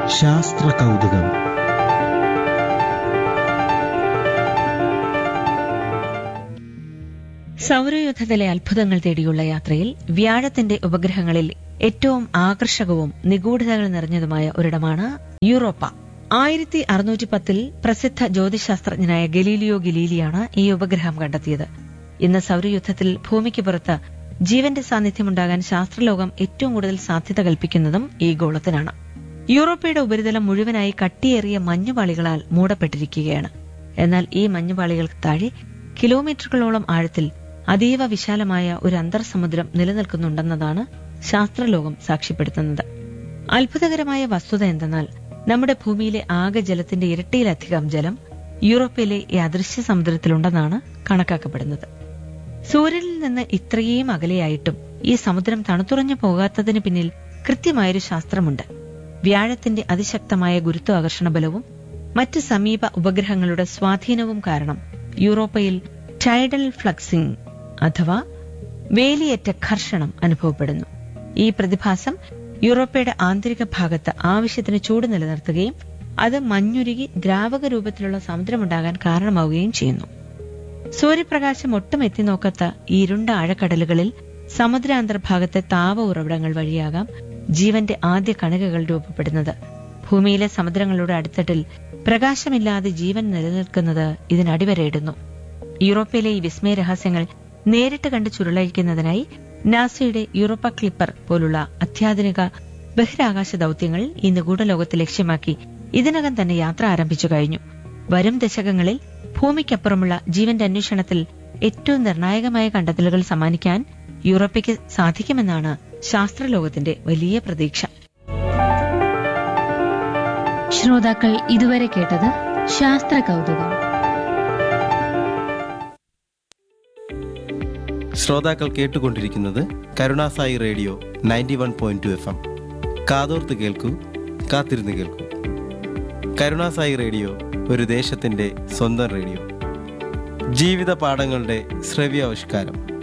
ശാസ്ത്ര കൗതുകം സൗരയൂഥത്തിലെ അത്ഭുതങ്ങൾ തേടിയുള്ള യാത്രയിൽ വ്യാഴത്തിന്റെ ഉപഗ്രഹങ്ങളിൽ ഏറ്റവും ആകർഷകവും നിഗൂഢതകൾ നിറഞ്ഞതുമായ ഒരിടമാണ് യൂറോപ്പ ആയിരത്തി അറുന്നൂറ്റി പത്തിൽ പ്രസിദ്ധ ജ്യോതിശാസ്ത്രജ്ഞനായ ഗലീലിയോ ഗലീലിയാണ് ഈ ഉപഗ്രഹം കണ്ടെത്തിയത് ഇന്ന് സൗരയൂഥത്തിൽ ഭൂമിക്ക് പുറത്ത് ജീവന്റെ സാന്നിധ്യമുണ്ടാകാൻ ശാസ്ത്രലോകം ഏറ്റവും കൂടുതൽ സാധ്യത കൽപ്പിക്കുന്നതും ഈ ഗോളത്തിനാണ് യൂറോപ്പയുടെ ഉപരിതലം മുഴുവനായി കട്ടിയേറിയ മഞ്ഞുപാളികളാൽ മൂടപ്പെട്ടിരിക്കുകയാണ് എന്നാൽ ഈ മഞ്ഞുപാളികൾക്ക് താഴെ കിലോമീറ്ററുകളോളം ആഴത്തിൽ അതീവ വിശാലമായ ഒരു അന്തർസമുദ്രം നിലനിൽക്കുന്നുണ്ടെന്നതാണ് ശാസ്ത്രലോകം സാക്ഷ്യപ്പെടുത്തുന്നത് അത്ഭുതകരമായ വസ്തുത എന്തെന്നാൽ നമ്മുടെ ഭൂമിയിലെ ആകെ ജലത്തിന്റെ ഇരട്ടിയിലധികം ജലം യൂറോപ്പിലെ ഈ അദൃശ്യ സമുദ്രത്തിലുണ്ടെന്നാണ് കണക്കാക്കപ്പെടുന്നത് സൂര്യനിൽ നിന്ന് ഇത്രയും അകലെയായിട്ടും ഈ സമുദ്രം തണുത്തുറഞ്ഞു പോകാത്തതിന് പിന്നിൽ കൃത്യമായൊരു ശാസ്ത്രമുണ്ട് വ്യാഴത്തിന്റെ അതിശക്തമായ ഗുരുത്വാകർഷണ ബലവും മറ്റ് സമീപ ഉപഗ്രഹങ്ങളുടെ സ്വാധീനവും കാരണം യൂറോപ്പയിൽ ടൈഡൽ ഫ്ലക്സിംഗ് അഥവാ വേലിയേറ്റ ഘർഷണം അനുഭവപ്പെടുന്നു ഈ പ്രതിഭാസം യൂറോപ്പയുടെ ആന്തരിക ഭാഗത്ത് ആവശ്യത്തിന് ചൂട് നിലനിർത്തുകയും അത് മഞ്ഞുരുകി ദ്രാവക രൂപത്തിലുള്ള സമുദ്രമുണ്ടാകാൻ കാരണമാവുകയും ചെയ്യുന്നു സൂര്യപ്രകാശം ഒട്ടും എത്തിനോക്കാത്ത ഈ ഇരുണ്ട ആഴക്കടലുകളിൽ സമുദ്രാന്തർഭാഗത്തെ താപ ഉറവിടങ്ങൾ വഴിയാകാം ജീവന്റെ ആദ്യ കണികകൾ രൂപപ്പെടുന്നത് ഭൂമിയിലെ സമുദ്രങ്ങളുടെ അടിത്തട്ടിൽ പ്രകാശമില്ലാതെ ജീവൻ നിലനിൽക്കുന്നത് ഇതിനടിവരയിടുന്നു യൂറോപ്പിലെ ഈ വിസ്മയ രഹസ്യങ്ങൾ നേരിട്ട് കണ്ട് ചുരുളഴിക്കുന്നതിനായി നാസയുടെ യൂറോപ്പ ക്ലിപ്പർ പോലുള്ള അത്യാധുനിക ബഹിരാകാശ ദൌത്യങ്ങൾ ഈ നിഗൂഢലോകത്ത് ലക്ഷ്യമാക്കി ഇതിനകം തന്നെ യാത്ര ആരംഭിച്ചു കഴിഞ്ഞു വരും ദശകങ്ങളിൽ ഭൂമിക്കപ്പുറമുള്ള ജീവന്റെ അന്വേഷണത്തിൽ ഏറ്റവും നിർണായകമായ കണ്ടെത്തലുകൾ സമ്മാനിക്കാൻ യൂറോപ്പയ്ക്ക് സാധിക്കുമെന്നാണ് ശാസ്ത്രലോകത്തിന്റെ വലിയ പ്രതീക്ഷ ശ്രോതാക്കൾ ഇതുവരെ കേട്ടത് ശാസ്ത്ര കൗതുകം ശ്രോതാക്കൾ കേട്ടുകൊണ്ടിരിക്കുന്നത് കരുണാസായി radio ninety one point two F M കാതോർത്ത് കേൾക്കൂ കാത്തിരുന്ന് കേൾക്കൂ കരുണാസായി റേഡിയോ ഒരു ദേശത്തിൻ്റെ സ്വന്തം റേഡിയോ ജീവിത പാഠങ്ങളുടെ ശ്രവ്യാവിഷ്കാരം